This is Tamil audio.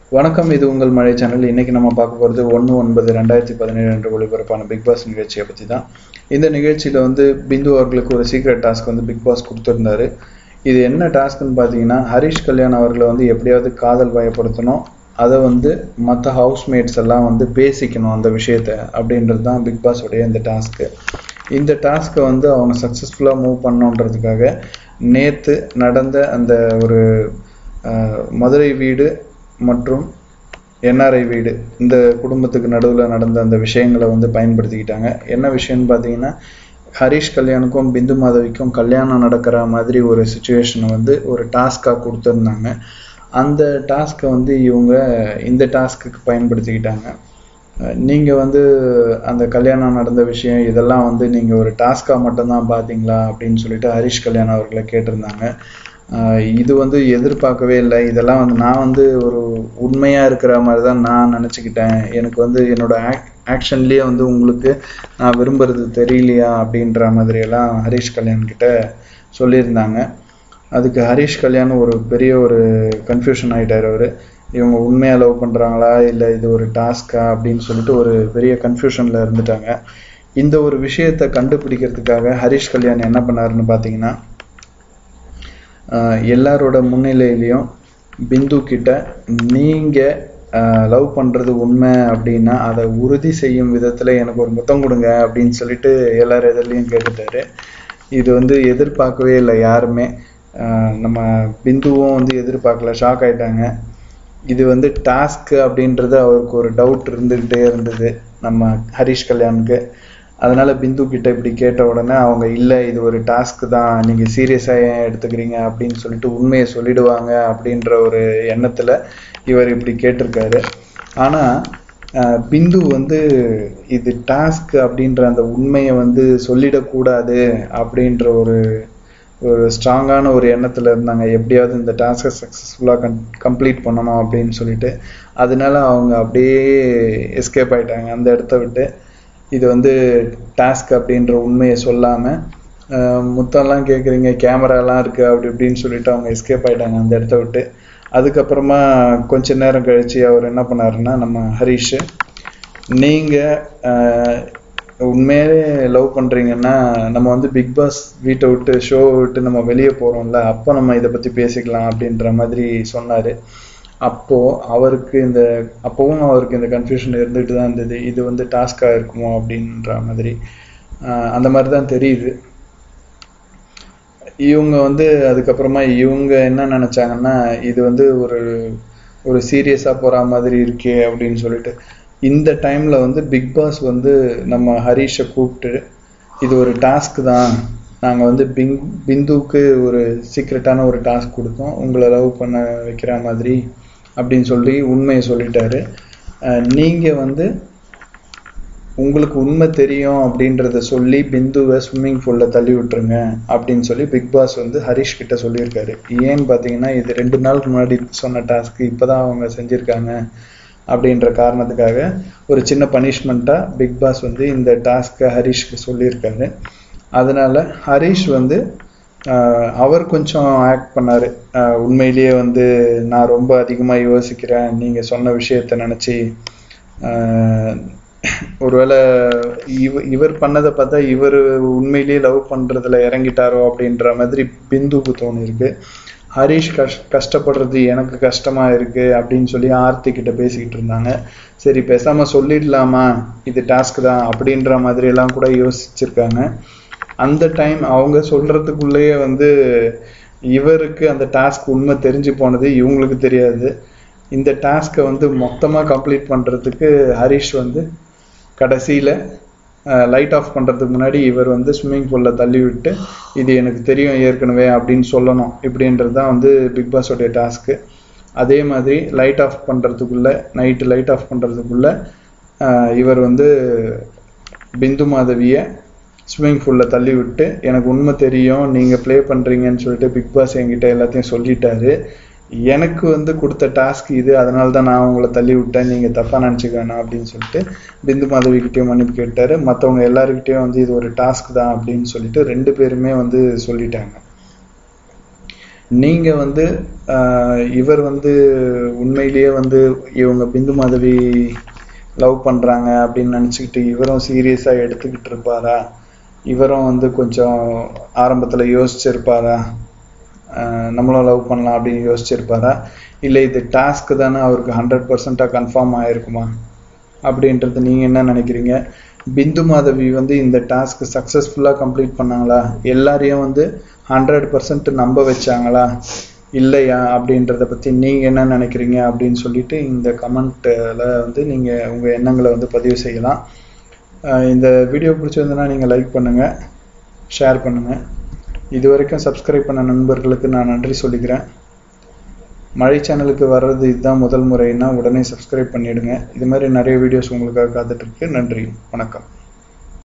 வணக்கம் இது உங்கள் மழை சேனல் இன்னைக்கு நம்ம பார்க்க போகிறது ஒன்று ஒன்பது ரெண்டாயிரத்தி பதினேழு என்று ஒளிபரப்பான பிக் பாஸ் நிகழ்ச்சியை பற்றி தான் இந்த நிகழ்ச்சியில் வந்து பிந்து அவர்களுக்கு ஒரு சீக்ரெட் டாஸ்க் வந்து பிக் பாஸ் கொடுத்துருந்தாரு இது என்ன டாஸ்க்னு பார்த்தீங்கன்னா ஹரிஷ் கல்யாண் அவர்களை வந்து எப்படியாவது காதல் பயப்படுத்தணும் அதை வந்து மற்ற ஹவுஸ்மேட்ஸ் எல்லாம் வந்து பேசிக்கணும் அந்த விஷயத்த அப்படின்றது தான் பிக் பாஸோடைய இந்த டாஸ்க்கு இந்த டாஸ்க்கை வந்து அவங்க சக்ஸஸ்ஃபுல்லாக மூவ் பண்ணணுன்றதுக்காக நேற்று நடந்த அந்த ஒரு அஹ், மதுரை வீடு மற்றும் என்ஆர்ஐ வீடு இந்த குடும்பத்துக்கு நடுவில் நடந்த அந்த விஷயங்களை வந்து பயன்படுத்திக்கிட்டாங்க என்ன விஷயம்னு பார்த்தீங்கன்னா ஹரிஷ் கல்யாணுக்கும் பிந்து மாதவிக்கும் கல்யாணம் நடக்கிற மாதிரி ஒரு சுச்சுவேஷனை வந்து ஒரு டாஸ்காக கொடுத்துருந்தாங்க அந்த டாஸ்க்கை வந்து இவங்க இந்த டாஸ்க்குக்கு பயன்படுத்திக்கிட்டாங்க அஹ் நீங்க வந்து அந்த கல்யாணம் நடந்த விஷயம் இதெல்லாம் வந்து நீங்க ஒரு டாஸ்கா மட்டும்தான் பாத்தீங்களா அப்படின்னு சொல்லிட்டு ஹரிஷ் கல்யாணம் அவர்களை கேட்டிருந்தாங்க அஹ் இது வந்து எதிர்பார்க்கவே இல்லை இதெல்லாம் வந்து நான் வந்து ஒரு உண்மையா இருக்கிற மாதிரி தான் நான் நினச்சிக்கிட்டேன் எனக்கு வந்து என்னோட ஆக் ஆக்ஷன்லேயே வந்து உங்களுக்கு நான் விரும்புறது தெரியலையா அப்படின்ற மாதிரி எல்லாம் ஹரிஷ் கல்யாண் கிட்ட சொல்லியிருந்தாங்க அதுக்கு ஹரிஷ் கல்யாண் ஒரு பெரிய ஒரு கன்ஃபியூஷன் ஆயிட்டார் அவர் இவங்க உண்மையாக லவ் பண்ணுறாங்களா இல்லை இது ஒரு டாஸ்கா அப்படின்னு சொல்லிட்டு ஒரு பெரிய கன்ஃபியூஷனில் இருந்துட்டாங்க இந்த ஒரு விஷயத்தை கண்டுபிடிக்கிறதுக்காக ஹரிஷ் கல்யாண் என்ன பண்ணாருன்னு பார்த்தீங்கன்னா ஆஹ் எல்லாரோட முன்னிலையிலையும் பிந்து கிட்ட நீங்கள் லவ் பண்ணுறது உண்மை அப்படின்னா அதை உறுதி செய்யும் விதத்தில் எனக்கு ஒரு முத்தம் கொடுங்க அப்படின்னு சொல்லிட்டு எல்லார் எதிர்லையும் கேட்டுட்டாரு இது வந்து எதிர்பார்க்கவே இல்லை யாருமே ஆஹ் நம்ம பிந்துவும் வந்து எதிர்பார்க்கல ஷாக் ஆயிட்டாங்க இது வந்து டாஸ்க் அப்படின்றது அவருக்கு ஒரு டவுட் இருந்துகிட்டே இருந்தது நம்ம ஹரிஷ் கல்யாணுக்கு அதனால பிந்து கிட்ட இப்படி கேட்ட உடனே அவங்க இல்லை இது ஒரு டாஸ்க் தான் நீங்க சீரியஸா ஏன் எடுத்துக்கிறீங்க அப்படின்னு சொல்லிட்டு உண்மையை சொல்லிடுவாங்க அப்படின்ற ஒரு எண்ணத்துல இவர் இப்படி கேட்டிருக்காரு ஆனா ஆஹ், பிந்து வந்து இது டாஸ்க் அப்படின்ற அந்த உண்மையை வந்து சொல்லிடக்கூடாது அப்படின்ற ஒரு ஒரு ஸ்ட்ராங்கான ஒரு எண்ணத்துல இருந்தாங்க எப்படியாவது இந்த டாஸ்கை சக்ஸஸ்ஃபுல்லாக கன் கம்ப்ளீட் பண்ணணும் அப்படின்னு சொல்லிட்டு அதனால அவங்க அப்படியே எஸ்கேப் ஆயிட்டாங்க அந்த இடத்த விட்டு இது வந்து டாஸ்க் அப்படின்ற உண்மையை சொல்லாமல் முத்தம்லாம் கேட்குறீங்க கேமராலாம் இருக்கு அப்படி இப்படின்னு சொல்லிட்டு அவங்க எஸ்கேப் ஆயிட்டாங்க அந்த இடத்த விட்டு அதுக்கப்புறமா கொஞ்ச நேரம் கழிச்சு அவர் என்ன பண்ணாருன்னா நம்ம ஹரிஷ் நீங்கள் உண்மையாலே லவ் பண்ணுறீங்கன்னா நம்ம வந்து பிக் பாஸ் வீட்டை விட்டு ஷோ விட்டு நம்ம வெளியே போகிறோம்ல அப்போ நம்ம இதை பற்றி பேசிக்கலாம் அப்படின்ற மாதிரி சொன்னார் அப்போது அவருக்கு இந்த அப்போவும் அவருக்கு இந்த கன்ஃபியூஷன் இருந்துகிட்டு தான் இருந்தது இது வந்து டாஸ்காக இருக்குமோ அப்படின்ற மாதிரி ஆஹ் அந்த மாதிரி தான் தெரியுது இவங்க வந்து அதுக்கப்புறமா இவங்க என்ன நினைச்சாங்கன்னா இது வந்து ஒரு ஒரு சீரியஸா போற மாதிரி இருக்கே அப்படின்னு சொல்லிட்டு இந்த டைம்ல வந்து பிக் பாஸ் வந்து நம்ம ஹரிஷை கூப்பிட்டு இது ஒரு டாஸ்க் தான் நாங்க வந்து பிங் பிந்துவுக்கு ஒரு சீக்ரெட்டான ஒரு டாஸ்க் கொடுத்தோம் உங்களை லவ் பண்ண வைக்கிற மாதிரி அப்படின்னு சொல்லி உண்மையை சொல்லிட்டாரு அஹ் நீங்க வந்து உங்களுக்கு உண்மை தெரியும் அப்படின்றத சொல்லி பிந்துவை ஸ்விம்மிங் பூலில் தள்ளி விட்டுருங்க அப்படின்னு சொல்லி பிக் பாஸ் வந்து ஹரிஷ் கிட்ட சொல்லியிருக்காரு ஏன்னு பார்த்தீங்கன்னா இது ரெண்டு நாளுக்கு முன்னாடி சொன்ன டாஸ்க் இப்போதான் அவங்க செஞ்சுருக்காங்க அப்படின்ற காரணத்துக்காக ஒரு சின்ன பனிஷ்மெண்ட்டாக பிக் பாஸ் வந்து இந்த டாஸ்க்கை ஹரிஷ்க்கு சொல்லியிருக்காரு அதனால ஹரிஷ் வந்து ஆஹ், அவர் கொஞ்சம் ஆக்ட் பண்ணாரு ஆஹ், உண்மையிலேயே வந்து நான் ரொம்ப அதிகமாக யோசிக்கிறேன் நீங்கள் சொன்ன விஷயத்த நினச்சி ஒருவேளை இவ இவர் பண்ணதை பார்த்தா இவர் உண்மையிலேயே லவ் பண்றதுல இறங்கிட்டாரோ அப்படின்ற மாதிரி பிந்துவுக்கு தோணிருக்கு ஹரிஷ் கஷ் கஷ்டப்படுறது எனக்கு கஷ்டமா இருக்கு அப்படின்னு சொல்லி ஆர்த்தி கிட்ட பேசிக்கிட்டு இருந்தாங்க சரி பேசாம சொல்லிடலாமா இது டாஸ்க் தான் அப்படின்ற மாதிரி எல்லாம் கூட யோசிச்சிருக்காங்க அந்த டைம் அவங்க சொல்றதுக்குள்ளேயே வந்து இவருக்கு அந்த டாஸ்க் உண்மை தெரிஞ்சு போனது இவங்களுக்கு தெரியாது இந்த டாஸ்க்கை வந்து மொத்தமா கம்ப்ளீட் பண்றதுக்கு ஹரிஷ் வந்து கடைசியில லைட் ஆஃப் பண்றதுக்கு முன்னாடி இவர் வந்து ஸ்விம்மிங் பூல்ல தள்ளி விட்டு இது எனக்கு தெரியும் ஏற்கனவே அப்படின்னு சொல்லணும் இப்படின்றது தான் வந்து பிக் பாஸோடைய டாஸ்க்கு அதே மாதிரி லைட் ஆஃப் பண்றதுக்குள்ள நைட்டு லைட் ஆஃப் பண்றதுக்குள்ள ஆஹ் இவர் வந்து பிந்து மாதவியை ஸ்விம்மிங் பூலில் தள்ளி விட்டு எனக்கு உண்மை தெரியும் நீங்கள் ப்ளே பண்ணுறீங்கன்னு சொல்லிட்டு பிக் பாஸ் என்கிட்ட எல்லாத்தையும் சொல்லிட்டாரு எனக்கு வந்து கொடுத்த டாஸ்க் இது அதனால தான் நான் உங்களை தள்ளி விட்டேன் நீங்கள் தப்பாக நினச்சிக்க வேணாம் அப்படின்னு சொல்லிட்டு பிந்து மாதவிக்கிட்டேயும் மன்னிப்பு கேட்டாரு மற்றவங்க எல்லாருக்கிட்டேயும் வந்து இது ஒரு டாஸ்க் தான் அப்படின்னு சொல்லிட்டு ரெண்டு பேருமே வந்து சொல்லிட்டாங்க நீங்கள் வந்து ஆஹ் இவர் வந்து உண்மையிலேயே வந்து இவங்க பிந்து மாதவி லவ் பண்ணுறாங்க அப்படின்னு நினச்சிக்கிட்டு இவரும் சீரியஸாக எடுத்துக்கிட்டு இருப்பாரா இவரும் வந்து கொஞ்சம் ஆரம்பத்தில் யோசிச்சிருப்பாரா ஆஹ் நம்மளும் லவ் பண்ணலாம் அப்படின்னு யோசிச்சிருப்பாரா இல்லை இது டாஸ்க்கு தானே அவருக்கு ஹண்ட்ரட் பர்சண்ட்டாக கன்ஃபார்ம் ஆயிருக்குமா அப்படின்றது நீங்கள் என்ன நினைக்கிறீங்க பிந்து மாதவி வந்து இந்த டாஸ்க் சக்ஸஸ்ஃபுல்லாக கம்ப்ளீட் பண்ணாங்களா எல்லாரையும் வந்து ஹண்ட்ரட் பர்சன்ட் நம்ப வச்சாங்களா இல்லையா அப்படின்றத பற்றி நீங்கள் என்ன நினைக்கிறீங்க அப்படின்னு சொல்லிட்டு இந்த கமெண்ட்டில் வந்து நீங்கள் உங்கள் எண்ணங்களை வந்து பதிவு செய்யலாம் ஆஹ் இந்த வீடியோ பிடிச்சிருந்ததுன்னா நீங்கள் லைக் பண்ணுங்கள் ஷேர் பண்ணுங்கள் இது வரைக்கும் சப்ஸ்கிரைப் பண்ண நண்பர்களுக்கு நான் நன்றி சொல்லிக்கிறேன் மழை சேனலுக்கு வர்றது இதுதான் முதல் முறைன்னா உடனே சப்ஸ்கிரைப் பண்ணிடுங்க இது மாதிரி நிறைய வீடியோஸ் உங்களுக்காக காத்துட்ருக்கு நன்றி வணக்கம்